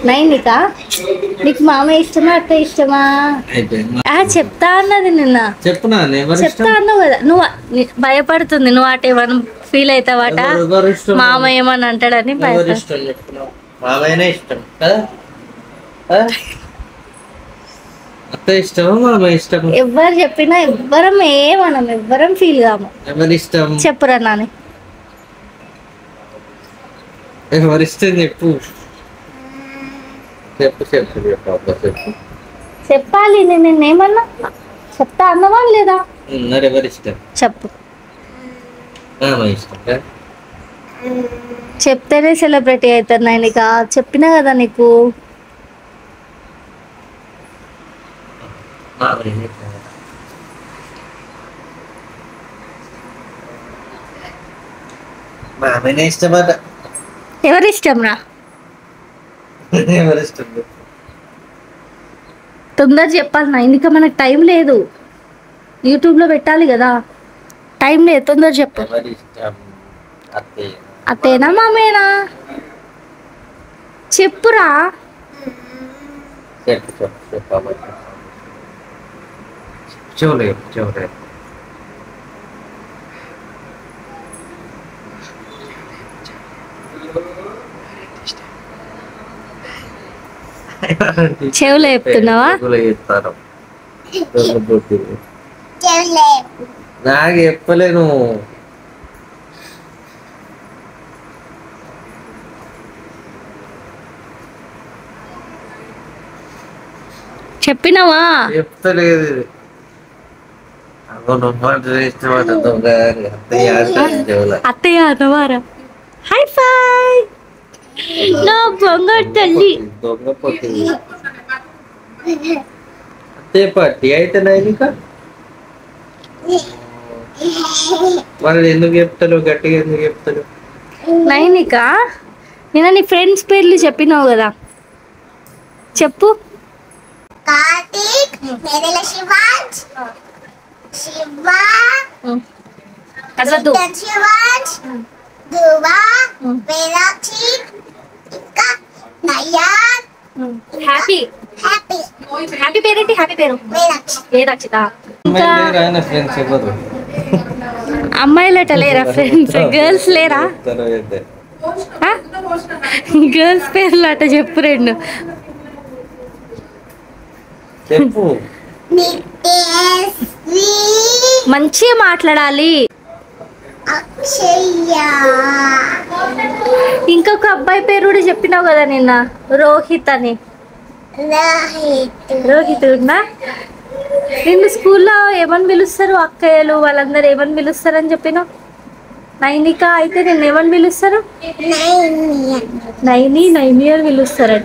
నైనిక నీకు మామయ్య ఇష్టమా అక్క ఇష్టమా అయిపోయింది ఆ చెప్తా అన్నది నిన్న చెప్పునా ఎవరు చెప్తా అన్నావు కదా నువ్వు ని- భయపడుతుంది నువ్వు అటు ఏమన్నా ఫీల్ అవుతావట ఎవరు- ఎవరు ఇష్టం మామయ్య ఏమని అంటాడని ఎవరు భయపడు ఇష్టం చెప్పున్నావు మామయ్యనే ఇష్టం కదా ఆ? అత్త ఇష్టమా మామ ఇష్టం ఎవ్వరు చెప్పినా ఎవ్వరం ఏమనం ఎవ్వరం ఫీల్ కాము ఎవరి ఇష్టం చెప్పురా నాని ఎవరి ఇష్టం చెప్పు చెప్పు చెప్పు చెప్పు అబ్బా చెప్పు చెప్పాలి నేను నిన్నేమన్నా చెప్తా అన్నవా లేదా ఉన్నారు ఎవరి ఇష్టం చెప్పు మామ ఇష్టం కదా? చెప్తేనే సెలబ్రిటీ అవుతారు నైనిక చెప్పినా కదా నీకు మామయ్య ఇష్టం. మామయ్యనే ఇష్టమట ఎవరి ఇష్టం రా ఎవరి ఇష్టం చెప్పు. తొందర చెప్పాలి నైనిక మనకు టైం లేదు యూట్యూబ్లో పెట్టాలి కదా టైం లేదు తొందర చెప్పు ఎవరి ఇష్టం అత్తయ్య అత్తేనా మామేనా చెప్పురా చెప్పు చెప్పు చెప్పు అమ్మ చెప్పు. చెవులు చెప్పు చెవులు చెప్పు. చెవులో చెప్తున్నావా చెవులో చెప్తాను దొంగబుద్ధి. నాకు చెప్పలేను చెప్పినావా చెప్తలేదు ఇది. అగో నువ్వు ఇష్టమాట దొంగ అని అత్తయ్య అంటాను చెవుల అత్తయ్య అన్నవారా హై ఫై నా బంగారు తల్లి దొంగ పొట్టి అత్తయ్య పట్టి అయితే ఇంకా వాళ్ళు ఎందుకు చెప్తారు గట్టిగా ఎందుకు చెప్తారు నైనిక నేను నీ ఫ్రెండ్స్ పేర్లు చెప్పినావు కదా చెప్పు कार्तिक मेरे लिए शिवांश शिवा అసలు Dan शिवांश दुवा Hmm. मीनाक्षी ఇంకా నయాన్ హ్యాపీ హ్యాపీ హ్యాపీ పేరేంటి హ్యాపీ పేరు మీనాక్షి ఏ రక్షిత ఇంకా ఆయన ఫ్రెండ్స్ ఎవరు అమ్మాయిలట లేరా ఫ్రెండ్స్ గర్ల్స్ లేరా చెప్తారో అయితే. గర్ల్స్ పేర్లు అట చెప్పు రెండు చెప్పు నిత్యశ్రీ మంచిగా మాట్లాడాలి అక్షయ ఇంకొక అబ్బాయి పేరు కూడా చెప్పినావు కదా నిన్న రోహిత్ అని రహిత్ రోహిత్ ఉన్నా నిన్ను స్కూల్లో ఏమని పిలుస్తారు అక్కయ్యలు వాళ్ళందరూ ఏమని పిలుస్తారు అని చెప్పినావు నైనిక అయితే నిన్ను ఏమని పిలుస్తారు నైనియన్ నైని నైని అని పిలుస్తారట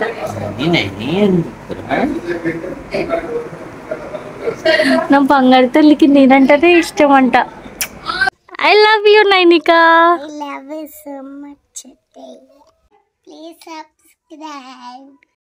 నా బంగారు తల్లికి నేనంటేనే ఇష్టం అంట I love you Nainika I love you so much today. Please subscribe.